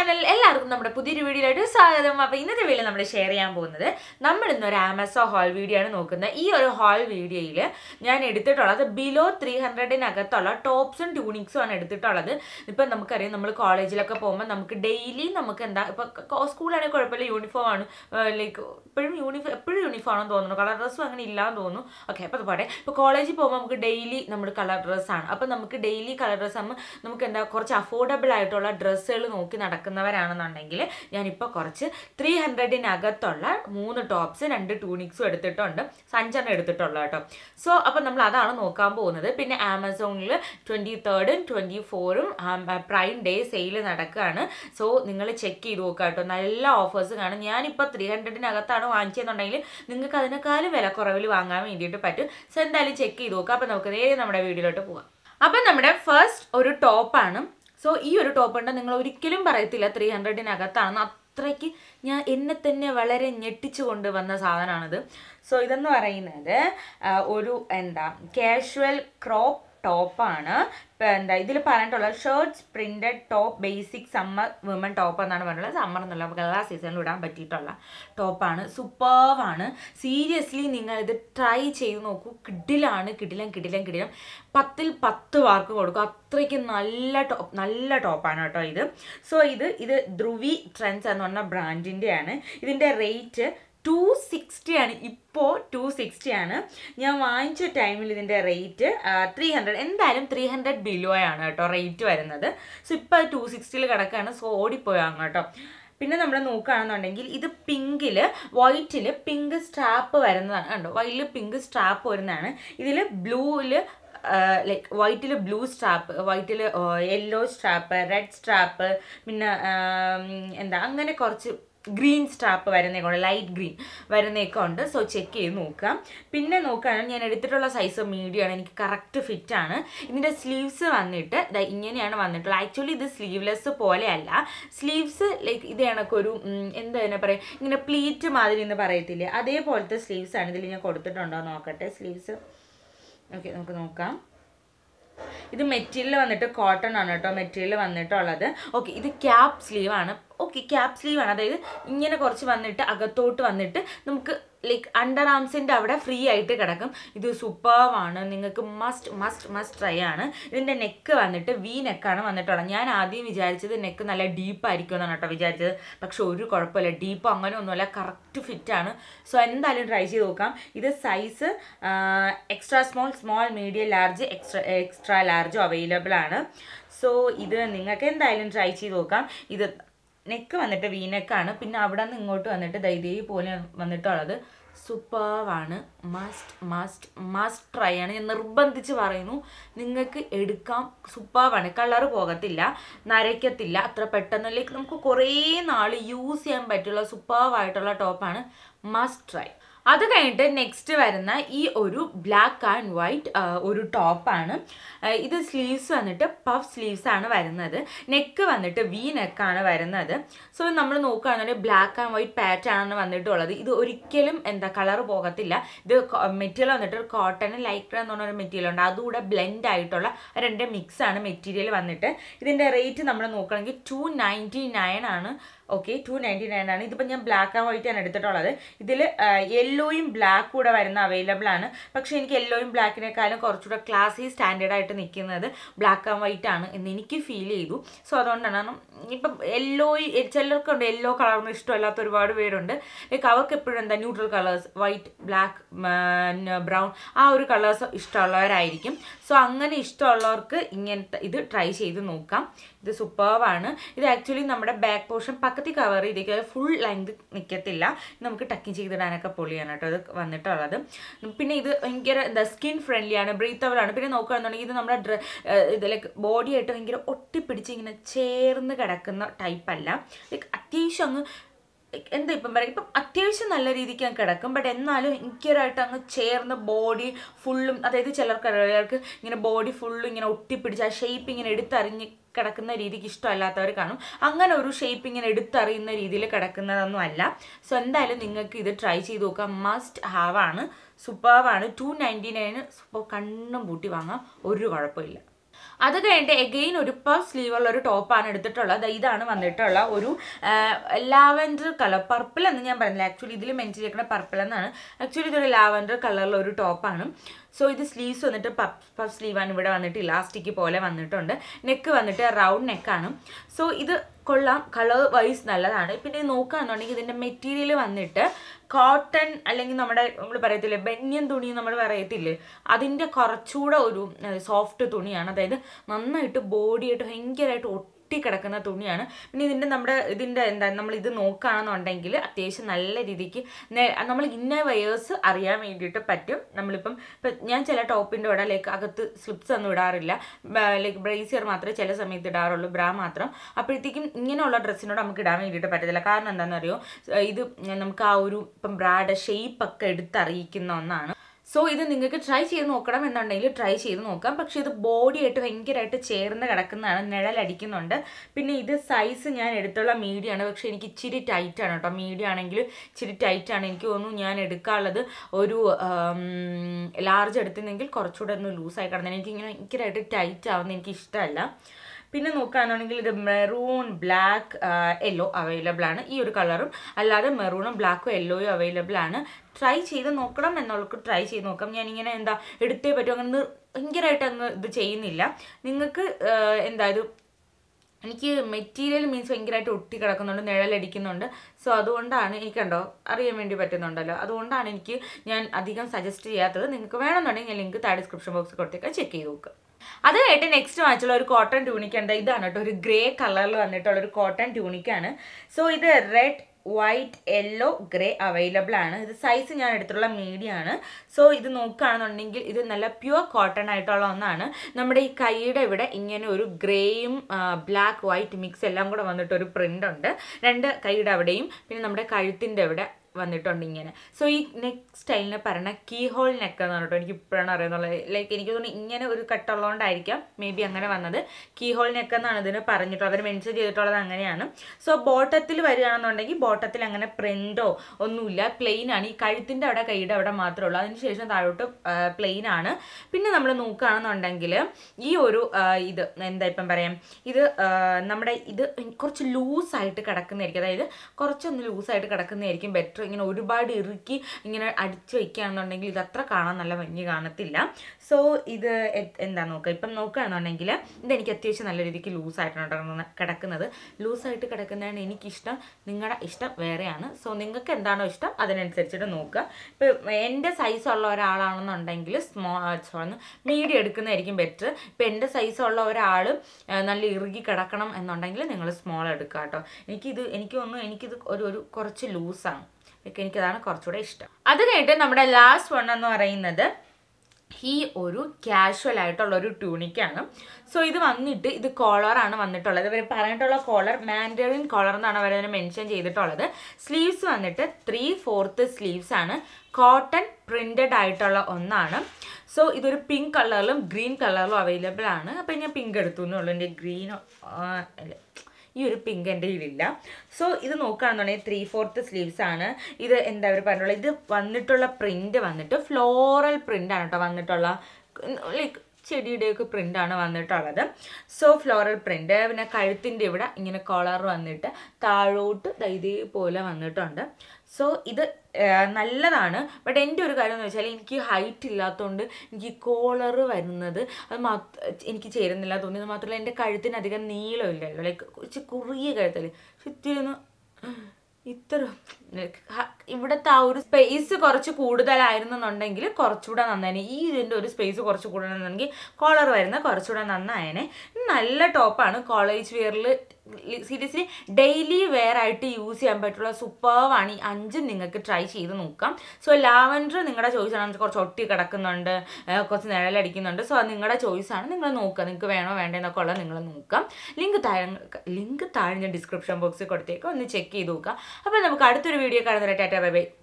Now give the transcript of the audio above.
channel എല്ലാവർക്കും നമ്മുടെ പുതിയൊരു വീഡിയോയിലായിട്ട് സ്വാഗതം അപ്പോൾ ഇന്നത്തെ വീഡിയോ നമ്മൾ ഷെയർ ചെയ്യാൻ പോകുന്നത് നമ്മൾ ഇന്നൊരു ആമസോൺ ഹാൾ വീഡിയോ ആണ് നോക്കുന്നത് ഈ ഒരു ഹാൾ വീഡിയോയിൽ ഞാൻ എടുത്തിട്ടുള്ളത് ബിലോ ത്രീ ഹൺഡ്രഡിനകത്തുള്ള ടോപ്സും ട്യൂണിക്സും ആണ് എടുത്തിട്ടുള്ളത് ഇപ്പം നമുക്കറിയാം നമ്മൾ കോളേജിലൊക്കെ പോകുമ്പോൾ നമുക്ക് ഡെയിലി നമുക്ക് എന്താ ഇപ്പോൾ സ്കൂളാണെങ്കിൽ കുഴപ്പമില്ല യൂണിഫോം ആണ് ലൈക്ക് ഇപ്പോഴും യൂണിഫോം എപ്പോഴും യൂണിഫോം ആണെന്ന് തോന്നുന്നു കളർ ഡ്രസ്സും അങ്ങനെ ഇല്ലാന്ന് തോന്നുന്നു ഓക്കെ അപ്പോൾ അത് പോട്ടെ ഇപ്പോൾ കോളേജിൽ പോകുമ്പോൾ നമുക്ക് ഡെയിലി നമ്മൾ കളർ ഡ്രസ്സാണ് അപ്പോൾ നമുക്ക് ഡെയിലി കളർ ഡ്രസ്സ് ആകുമ്പോൾ നമുക്ക് എന്താ കുറച്ച് അഫോർഡബിൾ ആയിട്ടുള്ള ഡ്രസ്സുകൾ നോക്കി നടക്കുന്നവരാണെന്നുണ്ടെങ്കിൽ ഞാനിപ്പോൾ കുറച്ച് ത്രീ ഹൺഡ്രഡിനകത്തുള്ള മൂന്ന് ടോപ്സ് രണ്ട് ടൂണിക്സും എടുത്തിട്ടുണ്ട് സഞ്ചാരം എടുത്തിട്ടുള്ളത് കേട്ടോ സോ അപ്പോൾ നമ്മൾ അതാണ് നോക്കാൻ പോകുന്നത് പിന്നെ ആമസോണിൽ ട്വൻറ്റി തേർഡും ട്വൻറ്റി ഫോറും പ്രൈം ഡേ സെയിൽ നടക്കുകയാണ് സോ നിങ്ങൾ ചെക്ക് ചെയ്ത് നോക്കുക കേട്ടോ നല്ല ഓഫേഴ്സ് കാണും ഞാനിപ്പോൾ ത്രീ ഹൺഡ്രഡിനകത്താണ് വാങ്ങിച്ചതെന്നുണ്ടെങ്കിൽ നിങ്ങൾക്ക് അതിനേക്കാളും വില കുറവിൽ വാങ്ങാൻ വേണ്ടിയിട്ട് പറ്റും സോ എന്തായാലും ചെക്ക് ചെയ്ത് നോക്കുക അപ്പോൾ നമുക്ക് നേരെ നമ്മുടെ വീഡിയോയിലോട്ട് പോകാം അപ്പം നമ്മുടെ ഫസ്റ്റ് ഒരു ടോപ്പാണ് സോ ഈ ഒരു ടോപ്പ് ഉണ്ട് നിങ്ങൾ ഒരിക്കലും പറയത്തില്ല ത്രീ ഹൺഡ്രഡിനകത്താണെന്ന് അത്രയ്ക്ക് ഞാൻ എന്നെ തന്നെ വളരെ ഞെട്ടിച്ചു കൊണ്ടുവന്ന സാധനമാണിത് സോ ഇതെന്ന് പറയുന്നത് ആ, ഒരു എന്താ കാഷ്വൽ ക്രോപ്പ് ടോപ്പാണ് ഇപ്പം എന്താ ഇതിൽ പറഞ്ഞിട്ടുള്ളത് shirts printed top basic summer women top എന്നാണ് പറഞ്ഞിട്ടുള്ളത് സമ്മർ എന്നുള്ള നമുക്ക് എല്ലാ സീസണിലും ഇടാൻ പറ്റിയിട്ടുള്ള ടോപ്പാണ് സൂപ്പർവാണ് സീരിയസ്ലി നിങ്ങൾ ഇത് ട്രൈ ചെയ്ത് നോക്കൂ കിടിലാണ് കിടിലം കിടിലം കിടിലം പത്തിൽ പത്ത് മാർക്ക് കൊടുക്കും അത്രയ്ക്ക് നല്ല ടോപ്പ് നല്ല ടോപ്പാണ് കേട്ടോ ഇത് സോ ഇത് ഇത് ധ്രുവി ട്രെൻഡ്സ് എന്ന് പറഞ്ഞ ബ്രാൻഡിൻ്റെയാണ് ഇതിൻ്റെ റേറ്റ് ടു സിക്സ്റ്റി ആണ് ഇപ്പോൾ ടു സിക്സ്റ്റി ആണ് ഞാൻ വാങ്ങിച്ച ടൈമിൽ ഇതിൻ്റെ റേറ്റ് ത്രീ ഹൺഡ്രഡ് എന്തായാലും ത്രീ ഹൺഡ്രഡ് ബിലോ ആണ് കേട്ടോ റേറ്റ് വരുന്നത് സോ ഇപ്പോൾ ടു സിക്സ്റ്റിയിൽ കിടക്കുകയാണ് സോ ഓടിപ്പോയാണ് കേട്ടോ പിന്നെ നമ്മൾ നോക്കുകയാണെന്നുണ്ടെങ്കിൽ ഇത് പിങ്കിൽ വൈറ്റിൽ പിങ്ക് സ്ട്രാപ്പ് വരുന്നതാണ് കണ്ടോ വൈറ്റിൽ പിങ്ക് സ്ട്രാപ്പ് വരുന്നതാണ് ഇതിൽ ബ്ലൂവിൽ ലൈക്ക് വൈറ്റിൽ ബ്ലൂ സ്ട്രാപ്പ് വൈറ്റിൽ യെല്ലോ സ്ട്രാപ്പ് റെഡ് സ്ട്രാപ്പ് പിന്നെ ആം, എന്താ അങ്ങനെ കുറച്ച് ഗ്രീൻ സ്ട്രാപ്പ് വരുന്നേക്കെ ഉണ്ട് ലൈറ്റ് ഗ്രീൻ വരുന്നേക്കെ ഉണ്ട് സോ ചെക്ക് ചെയ്ത് നോക്കാം പിന്നെ നോക്കുകയാണെങ്കിൽ ഞാൻ എടുത്തിട്ടുള്ള സൈസ് മീഡിയം ആണ് എനിക്ക് കറക്റ്റ് ഫിറ്റ് ആണ് ഇതിൻ്റെ സ്ലീവ്സ് വന്നിട്ട് ദാ ഇങ്ങനെയാണ് വന്നിട്ടുള്ളത് ആക്ച്വലി ഇത് സ്ലീവ്ലെസ് പോലെയല്ല സ്ലീവ്സ് ലൈക്ക് ഇത് കണക്കൊരു ഉം, എന്താ തന്നെ പറയുക ഇങ്ങനെ പ്ലീറ്റ് മാതിരി എന്ന് പറയത്തില്ലേ അതേപോലത്തെ സ്ലീവ്സ് ആണ് ഇതിൽ ഞാൻ കൊടുത്തിട്ടുണ്ടോ എന്ന് നോക്കട്ടെ സ്ലീവ്സ് ഓക്കെ നമുക്ക് നോക്കാം ഇത് മെറ്റീരിയൽ വന്നിട്ട് കോട്ടൺ ആണ് കേട്ടോ മെറ്റീരിയൽ വന്നിട്ടുള്ളത് ഓക്കെ ഇത് ക്യാപ് സ്ലീവ് ആണ് ഓക്കെ ക്യാപ് സ്ലീവ് ആണ് അതായത് ഇങ്ങനെ കുറച്ച് വന്നിട്ട് അകത്തോട്ട് വന്നിട്ട് നമുക്ക് ലൈക്ക് അണ്ടർ ആംസിൻ്റെ അവിടെ ഫ്രീ ആയിട്ട് കിടക്കും ഇത് സൂപ്പർവാണ് നിങ്ങൾക്ക് മസ്റ്റ് മസ്റ്റ് മസ്റ്റ് ട്രൈ ആണ് ഇതിൻ്റെ നെക്ക് വന്നിട്ട് വി നെക്കാണ് വന്നിട്ടുള്ളത് ഞാൻ ആദ്യം വിചാരിച്ചത് നെക്ക് നല്ല ഡീപ്പ് ആയിരിക്കും എന്നാണ് കേട്ടോ വിചാരിച്ചത് പക്ഷെ ഒരു കുഴപ്പമില്ല ഡീപ്പ് അങ്ങനെ ഒന്നുമല്ല കറക്റ്റ് ഫിറ്റാണ് സോ എന്തായാലും ട്രൈ ചെയ്ത് നോക്കാം ഇത് size extra small small medium large extra extra ലാർജും അവൈലബിൾ ആണ് സോ ഇത് നിങ്ങൾക്ക് എന്തായാലും ട്രൈ ചെയ്ത് നോക്കാം ഇത് നെക്ക് വന്നിട്ട് വീനെക്കാണ് പിന്നെ അവിടെ നിന്ന് ഇങ്ങോട്ട് വന്നിട്ട് ദാ ഇതേപോലെ വന്നിട്ടുള്ളത് സൂപ്പർവാണ് മസ്റ്റ് മസ്റ്റ് മസ്റ്റ് ട്രൈ ആണ് ഞാൻ നിർബന്ധിച്ച് പറയുന്നു നിങ്ങൾക്ക് എടുക്കാം സൂപ്പർവാണ് കളർ പോകത്തില്ല നരയ്ക്കത്തില്ല അത്ര പെട്ടെന്ന് ലൈക്ക് നമുക്ക് കുറേ നാൾ യൂസ് ചെയ്യാൻ പറ്റുള്ള സൂപ്പർവായിട്ടുള്ള ടോപ്പാണ് മസ്റ്റ് ട്രൈ അത് കഴിഞ്ഞിട്ട് നെക്സ്റ്റ് വരുന്ന ഈ ഒരു ബ്ലാക്ക് ആൻഡ് വൈറ്റ് ഒരു ടോപ്പാണ് ഇത് സ്ലീവ്സ് വന്നിട്ട് പഫ് സ്ലീവ്സ് ആണ് വരുന്നത് നെക്ക് വന്നിട്ട് വി നെക്കാണ് വരുന്നത് സോ നമ്മൾ നോക്കുകയാണെന്നുണ്ടെങ്കിൽ ബ്ലാക്ക് ആൻഡ് വൈറ്റ് പാറ്റേൺ ആണ് വന്നിട്ടുള്ളത് ഇത് ഒരിക്കലും എന്താ കളർ പോകത്തില്ല ഇത് മെറ്റീരിയൽ വന്നിട്ട് കോട്ടൺ ലൈക്ര എന്ന് പറഞ്ഞൊരു മെറ്റീരിയൽ ഉണ്ട് അതുകൂടെ ബ്ലെൻഡ് ആയിട്ടുള്ള രണ്ട് മിക്സ് ആണ് മെറ്റീരിയൽ വന്നിട്ട് ഇതിൻ്റെ റേറ്റ് നമ്മൾ നോക്കുകയാണെങ്കിൽ ടു നയൻറ്റി നയൻ ആണ് ഓക്കെ ടു നയൻറ്റി നയൻ ആണ് ഇതിപ്പോൾ ഞാൻ ബ്ലാക്ക് ആൻഡ് വൈറ്റ് ആണ് എടുത്തിട്ടുള്ളത് ഇതിൽ യെല്ലോയും ബ്ലാക്ക് കൂടെ വരുന്ന അവൈലബിൾ ആണ് പക്ഷേ എനിക്ക് യെല്ലോയും ബ്ലാക്കിനേക്കാളും കുറച്ചുകൂടെ ക്ലാസി സ്റ്റാൻഡേർഡ് ആയിട്ട് നിൽക്കുന്നത് ബ്ലാക്ക് ആൻഡ് വൈറ്റ് ആണ് എന്ന് എനിക്ക് ഫീൽ ചെയ്തു സോ അതുകൊണ്ടാണ് കാരണം ഇപ്പം യെല്ലോ ചിലർക്കുണ്ട് യെല്ലോ കളറൊന്നും ഇഷ്ടമല്ലാത്ത ഒരുപാട് പേരുണ്ട് ലൈക്ക് അവർക്ക് എപ്പോഴും എന്താ neutral colours white black brown ആ ഒരു കളേഴ്സ് ഇഷ്ടമുള്ളവരായിരിക്കും സോ അങ്ങനെ ഇഷ്ടമുള്ളവർക്ക് ഇങ്ങനത്തെ ഇത് ട്രൈ ചെയ്ത് നോക്കാം ഇത് സൂപ്പർവാണ് ഇത് ആക്ച്വലി നമ്മുടെ ബാക്ക് പോർഷൻ പക്കത്തിൽ കവർ ചെയ്തേക്കുക ഫുൾ ലെങ്ത് നിൽക്കത്തില്ല നമുക്ക് ടക്കിങ് ചെയ്തിടാനൊക്കെ പൊളിയാണ് കേട്ടോ ഇത് വന്നിട്ടുള്ളത് പിന്നെ ഇത് ഭയങ്കര എന്താ സ്കിൻ ഫ്രണ്ട്ലി ആണ് ബ്രീത്തബിൾ ആണ് പിന്നെ നോക്കുകയാണെന്നുണ്ടെങ്കിൽ ഇത് നമ്മുടെ ഡ്ര ഇത് ലൈക്ക് ബോഡി ആയിട്ട് ഭയങ്കര ഒട്ടിപ്പിടിച്ച് ഇങ്ങനെ ചേർന്ന് കിടക്കുന്ന ടൈപ്പ് അല്ല ലൈക്ക് അത്യാവശ്യം അങ്ങ് എന്താ ഇപ്പം പറയാം ഇപ്പം അത്യാവശ്യം നല്ല രീതിക്ക് അങ്ങ് കിടക്കും ബട്ട് എന്നാലും ഭയങ്കരമായിട്ട് അങ്ങ് ചേർന്ന് ബോഡി ഫുള്ളും അതായത് ചിലർക്ക് ചിലർക്ക് ഇങ്ങനെ ബോഡി ഫുള്ളും ഇങ്ങനെ ഒട്ടിപ്പിടിച്ച് ആ ഷേപ്പ് ഇങ്ങനെ എടുത്തറിഞ്ഞ് കിടക്കുന്ന രീതിക്ക് ഇഷ്ടമല്ലാത്തവർ കാണും അങ്ങനെ ഒരു ഷേപ്പ് ഇങ്ങനെ എടുത്തറിയുന്ന രീതിയിൽ കിടക്കുന്നതൊന്നും അല്ല സോ എന്തായാലും നിങ്ങൾക്ക് ഇത് ട്രൈ ചെയ്ത് നോക്കാം മസ്റ്റ് ഹാവ് ആണ് സൂപ്പർവാണ് ടു നയൻറ്റി നയന് സൂപ്പർ കണ്ണും പൂട്ടി വാങ്ങാം ഒരു കുഴപ്പമില്ല അത് കഴിഞ്ഞിട്ട് എഗെയിൻ ഒരു പഫ് സ്ലീവ് ഉള്ള ഒരു ടോപ്പാണ് എടുത്തിട്ടുള്ളത് ദാ ഇതാണ് വന്നിട്ടുള്ള ഒരു ലാവൻഡർ കളർ പർപ്പിൾ എന്ന് ഞാൻ പറഞ്ഞില്ല ആക്ച്വലി ഇതിൽ മെൻഷൻ ചെയ്തിരിക്കുന്ന പർപ്പിൾ എന്നാണ് ആക്ച്വലി ഇതൊരു ലാവൻഡർ കളറിലുള്ള ഒരു ടോപ്പാണ് സോ ഇത് സ്ലീവ്സ് വന്നിട്ട് പഫ് പഫ് സ്ലീവാണ് ഇവിടെ വന്നിട്ട് ഇലാസ്റ്റിക് പോലെ വന്നിട്ടുണ്ട് നെക്ക് വന്നിട്ട് റൗണ്ട് നെക്കാണ് സോ ഇത് കൊള്ളാം കളർ വൈസ് നല്ലതാണ് പിന്നെ ഇത് നോക്കുകയാണെന്നുണ്ടെങ്കിൽ ഇതിൻ്റെ മെറ്റീരിയൽ വന്നിട്ട് കോട്ടൺ അല്ലെങ്കിൽ നമ്മുടെ നമ്മൾ പറയത്തില്ലേ ബനിയൻ തുണി നമ്മൾ പറയത്തില്ലേ അതിൻ്റെ കുറച്ചുകൂടെ ഒരു സോഫ്റ്റ് തുണിയാണ് അതായത് നന്നായിട്ട് ബോഡിയായിട്ട് ഭയങ്കരമായിട്ട് ഒട്ടി കിടക്കുന്ന തുണിയാണ് പിന്നെ ഇതിൻ്റെ നമ്മുടെ ഇതിൻ്റെ എന്താ നമ്മൾ ഇത് നോക്കുകയാണെന്നുണ്ടെങ്കിൽ അത്യാവശ്യം നല്ല രീതിക്ക് നേ- നമ്മൾ ഇന്ന വയേഴ്സ് അറിയാൻ വേണ്ടിയിട്ട് പറ്റും നമ്മളിപ്പം ഇപ്പം ഞാൻ ചില ടോപ്പിൻ്റെ കൂടെ ലൈക്ക് അകത്ത് സ്ലിപ്സ് ഒന്നും ഇടാറില്ല ലൈക്ക് ബ്രേസിയർ മാത്രമേ ചില സമയത്ത് ഇടാറുള്ളൂ ബ്രാ മാത്രം അപ്പോഴത്തേക്കും ഇങ്ങനെയുള്ള ഡ്രസ്സിനോട് നമുക്ക് ഇടാൻ വേണ്ടിയിട്ട് പറ്റത്തില്ല കാരണം എന്താണെന്ന് അറിയോ ഇത് നമുക്ക് ആ ഒരു ഇപ്പം ബ്രായുടെ ഷേപ്പ് ഒക്കെ എടുത്തറിയിക്കുന്ന ഒന്നാണ് സോ ഇത് നിങ്ങൾക്ക് ട്രൈ ചെയ്ത് നോക്കണം എന്നുണ്ടെങ്കിൽ ട്രൈ ചെയ്ത് നോക്കാം പക്ഷെ ഇത് ബോഡിയായിട്ട് ഭയങ്കരമായിട്ട് ചേർന്ന് കിടക്കുന്നതാണ് നിഴലടിക്കുന്നുണ്ട് പിന്നെ ഇത് സൈസ് ഞാൻ എടുത്തുള്ള മീഡിയം ആണ് പക്ഷെ എനിക്ക് ഇച്ചിരി ടൈറ്റ് ആണ് കേട്ടോ മീഡിയം ആണെങ്കിൽ ഇച്ചിരി ടൈറ്റ് ആണ് എനിക്ക് തോന്നുന്നു ഞാൻ എടുക്കാനുള്ളത് ഒരു ലാർജ് എടുത്തിരുന്നെങ്കിൽ കുറച്ചുകൂടെ ഒന്ന് ലൂസായി കിടന്നത് എനിക്ക് ഇങ്ങനെ ഭയങ്കരമായിട്ട് ടൈറ്റ് ആവുന്ന എനിക്ക് ഇഷ്ടമല്ല പിന്നെ നോക്കുകയാണെന്നുണ്ടെങ്കിൽ ഇത് മെറൂൺ ബ്ലാക്ക് യെല്ലോ അവൈലബിൾ ആണ് ഈ ഒരു കളറും അല്ലാതെ മെറൂണും ബ്ലാക്കും യെല്ലോയും അവൈലബിൾ ആണ് ട്രൈ ചെയ്ത് നോക്കണം എന്നുള്ളവർക്ക് ട്രൈ ചെയ്ത് നോക്കാം ഞാനിങ്ങനെ എന്താ എടുത്തേ പറ്റും അങ്ങനെ നിർ- ഭയങ്കരമായിട്ട് അങ്ങ് ഇത് ചെയ്യുന്നില്ല നിങ്ങൾക്ക് എന്താ ഇത് എനിക്ക് മെറ്റീരിയൽ മീൻസ് ഭയങ്കരമായിട്ട് ഒട്ടി കിടക്കുന്നുണ്ട് നിഴലടിക്കുന്നുണ്ട് സോ അതുകൊണ്ടാണ് എനിക്കുണ്ടോ അറിയാൻ വേണ്ടി പറ്റുന്നുണ്ടല്ലോ അതുകൊണ്ടാണ് എനിക്ക് ഞാൻ അധികം സജസ്റ്റ് ചെയ്യാത്തത് നിങ്ങൾക്ക് വേണമെന്നുണ്ടെങ്കിൽ ഞാൻ ലിങ്ക് താഴെ ഡിസ്ക്രിപ്ഷൻ ബോക്സിൽ കൊടുത്തേക്കാം ചെക്ക് ചെയ്ത് നോക്കുക അത് കഴിഞ്ഞിട്ട് നെക്സ്റ്റ് വാങ്ങിച്ചുള്ള ഒരു കോട്ടൺ ട്യൂണിക് ഉണ്ട് ഇതാണ് കേട്ടോ ഒരു ഗ്രേ കളറിൽ വന്നിട്ടുള്ള ഒരു കോട്ടൺ ട്യൂണിക്കാണ് സോ ഇത് red white yellow grey available ആണ് ഇത് സൈസ് ഞാൻ എടുത്തിട്ടുള്ള മീഡിയം ആണ് സോ ഇത് നോക്കുകയാണെന്നുണ്ടെങ്കിൽ ഇത് നല്ല പ്യുവർ കോട്ടൺ ആയിട്ടുള്ള ഒന്നാണ് നമ്മുടെ ഈ കൈയുടെ ഇവിടെ ഇങ്ങനെ ഒരു ഗ്രേയും ബ്ലാക്ക് വൈറ്റ് മിക്സ് എല്ലാം കൂടെ വന്നിട്ട് ഒരു പ്രിൻ്റ് ഉണ്ട് രണ്ട് കൈയുടെ അവിടെയും പിന്നെ നമ്മുടെ കഴുത്തിൻ്റെ ഇവിടെ വന്നിട്ടുണ്ട് ഇങ്ങനെ സോ ഈ നെക്ക് സ്റ്റൈലിനെ പറയുന്ന കീ ഹോൾ നെക്ക് എന്ന് പറഞ്ഞിട്ട് എനിക്ക് ഇപ്പോഴാണ് അറിയുന്നുള്ളത് ലൈക്ക് എനിക്ക് തോന്നുന്നു ഇങ്ങനെ ഒരു കട്ടുള്ളതുകൊണ്ടായിരിക്കാം മേ ബി അങ്ങനെ വന്നത് കീ ഹോൾ നെക്ക് എന്നാണ് ഇതിന് പറഞ്ഞിട്ടുള്ളത് അവർ മെൻഷൻ ചെയ്തിട്ടുള്ളത് അങ്ങനെയാണ് സോ ബോട്ടത്തിൽ വരികയാണെന്നുണ്ടെങ്കിൽ ബോട്ടത്തിൽ അങ്ങനെ പ്രിൻ്റോ ഒന്നുമില്ല പ്ലെയിൻ ആണ് ഈ കഴുത്തിൻ്റെ അവിടെ കൈയുടെ അവിടെ മാത്രമേ ഉള്ളൂ അതിനുശേഷം താഴോട്ട് പ്ലെയിൻ ആണ് പിന്നെ നമ്മൾ നോക്കുകയാണെന്നുണ്ടെങ്കിൽ ഈ ഒരു ആ, ഇത് എന്താ ഇപ്പം പറയാം ഇത് ആ, നമ്മുടെ ഇത് കുറച്ച് ലൂസായിട്ട് കിടക്കുന്നതായിരിക്കും അതായത് കുറച്ചൊന്ന് ലൂസായിട്ട് കിടക്കുന്നതായിരിക്കും ബെറ്റർ ഇങ്ങനെ ഒരുപാട് ഇറുക്കി ഇങ്ങനെ അടിച്ചു വയ്ക്കുകയാണെന്നുണ്ടെങ്കിൽ ഇത് അത്ര കാണാൻ നല്ല ഭംഗി കാണത്തില്ല സോ ഇത് എ- എന്താ നോക്കുക ഇപ്പം നോക്കുകയാണെന്നുണ്ടെങ്കിൽ ഇതെനിക്ക് അത്യാവശ്യം നല്ല രീതിക്ക് ലൂസായിട്ടാണ് കിടക്കുന്ന- കിടക്കുന്നത് ലൂസായിട്ട് കിടക്കുന്നതാണ് എനിക്കിഷ്ടം നിങ്ങളുടെ ഇഷ്ടം വേറെയാണ് സോ നിങ്ങൾക്ക് എന്താണോ ഇഷ്ടം അതിനനുസരിച്ചിട്ട് നോക്കുക ഇപ്പം എൻ്റെ സൈസ് ഉള്ള ഒരാളാണെന്നുണ്ടെങ്കിൽ സ്മോ സോറി മീഡിയം എടുക്കുന്നതായിരിക്കും ബെറ്റർ ഇപ്പം എൻ്റെ സൈസ് ഉള്ള ഒരാൾ നല്ല ഇറുകി കിടക്കണം എന്നുണ്ടെങ്കിൽ നിങ്ങൾ സ്മോൾ എടുക്കുക കേട്ടോ എനിക്കിത് എനിക്ക് തോന്നുന്നു എനിക്കിത് ഒരു ഒരു കുറച്ച് ലൂസാണ് ഒക്കെ എനിക്കതാണ് കുറച്ചുകൂടെ ഇഷ്ടം അത് കഴിഞ്ഞിട്ട് നമ്മുടെ ലാസ്റ്റ് വൺ എന്ന് പറയുന്നത് ഈ ഒരു കാഷ്വൽ ആയിട്ടുള്ള ഒരു ട്യൂണിക്കാണ് സോ ഇത് വന്നിട്ട് ഇത് കോളറാണ് വന്നിട്ടുള്ളത് ഇവർ പറഞ്ഞിട്ടുള്ള കോളർ മാൻഡറിൻ കോളർ എന്നാണ് അവർ അതിനെ മെൻഷൻ ചെയ്തിട്ടുള്ളത് സ്ലീവ്സ് വന്നിട്ട് ത്രീ ഫോർത്ത് സ്ലീവ്സ് ആണ് കോട്ടൺ പ്രിന്റഡ് ആയിട്ടുള്ള ഒന്നാണ് സോ ഇതൊരു പിങ്ക് കളറിലും ഗ്രീൻ കളറിലും അവൈലബിൾ ആണ് അപ്പം ഞാൻ പിങ്ക് എടുത്തു എന്നുള്ളൂ എൻ്റെ ഗ്രീൻ അല്ല ഈ ഒരു പിങ്ക് എൻ്റെ കയ്യിലില്ല സോ ഇത് നോക്കുകയാണെന്നുണ്ടെങ്കിൽ ത്രീ ഫോർത്ത് സ്ലീവ്സ് ആണ് ഇത് എന്താ അവർ പറഞ്ഞിട്ടുള്ളത് ഇത് വന്നിട്ടുള്ള പ്രിന്റ് വന്നിട്ട് ഫ്ലോറൽ പ്രിന്റ് ആണ് കേട്ടോ വന്നിട്ടുള്ള ലൈക്ക് ചെടിയുടെയൊക്കെ പ്രിൻ്റാണ് വന്നിട്ടുള്ളത് സോ ഫ്ലോറൽ പ്രിൻ്റ് പിന്നെ കഴുത്തിൻ്റെ ഇവിടെ ഇങ്ങനെ കോളർ വന്നിട്ട് താഴോട്ട് ദാ ഇതേപോലെ വന്നിട്ടുണ്ട് സോ ഇത് ആ, നല്ലതാണ് ബട്ട് എൻ്റെ ഒരു കാര്യം എന്ന് വെച്ചാൽ എനിക്ക് ഹൈറ്റ് ഇല്ലാത്തതുകൊണ്ട് എനിക്ക് കോളർ വരുന്നത് അത് മാത്ര എനിക്ക് ചേരുന്നില്ല തോന്നിയത് മാത്രമല്ല എൻ്റെ കഴുത്തിന് അധികം നീളമില്ലല്ലോ ലൈക്ക് കുറച്ച് കുറിയ കഴുത്തല്ലേ പക്ഷെ ഇത്തിരി ഒന്ന് ഇത്ര like, ഹ- ഇവിടുത്തെ ആ ഒരു സ്പേസ് കുറച്ച് കൂടുതലായിരുന്നെന്നുണ്ടെങ്കിൽ കുറച്ചുകൂടെ നന്നായേനെ ഈ ഇതിൻ്റെ ഒരു സ്പേസ് കുറച്ച് കൂടുതലാണെങ്കിൽ കോളർ വരുന്ന കുറച്ചുകൂടെ നന്നായേനെ നല്ല ടോപ്പാണ് കോളേജ് വെയറിൽ സീരിയസ്ലി ഡെയിലി വെയർ ആയിട്ട് യൂസ് ചെയ്യാൻ പറ്റുള്ള സൂപ്പർവാണ് ഈ അഞ്ചും നിങ്ങൾക്ക് ട്രൈ ചെയ്ത് നോക്കാം സോ ലാവൻഡർ നിങ്ങളുടെ ചോയ്സാണ് കുറച്ച് ഒട്ടി കിടക്കുന്നുണ്ട് ഏർ കുറച്ച് നിഴലടിക്കുന്നുണ്ട് സോ അത് നിങ്ങളുടെ ചോയ്സാണ് നിങ്ങൾ നോക്കുക നിങ്ങൾക്ക് വേണോ വേണ്ടെന്നൊക്കെ ഉള്ളത് നിങ്ങൾ നോക്കാം ലിങ്ക് താഴെ ലിങ്ക് താഴെ ഞാൻ ഡിസ്ക്രിപ്ഷൻ ബോക്സിൽ കൊടുത്തേക്ക് ഒന്ന് ചെക്ക് ചെയ്ത് നോക്കുക അപ്പോൾ നമുക്ക് അടുത്തൊരു വീഡിയോ കാണുന്നവരെ ടാറ്റ ബൈ ബൈ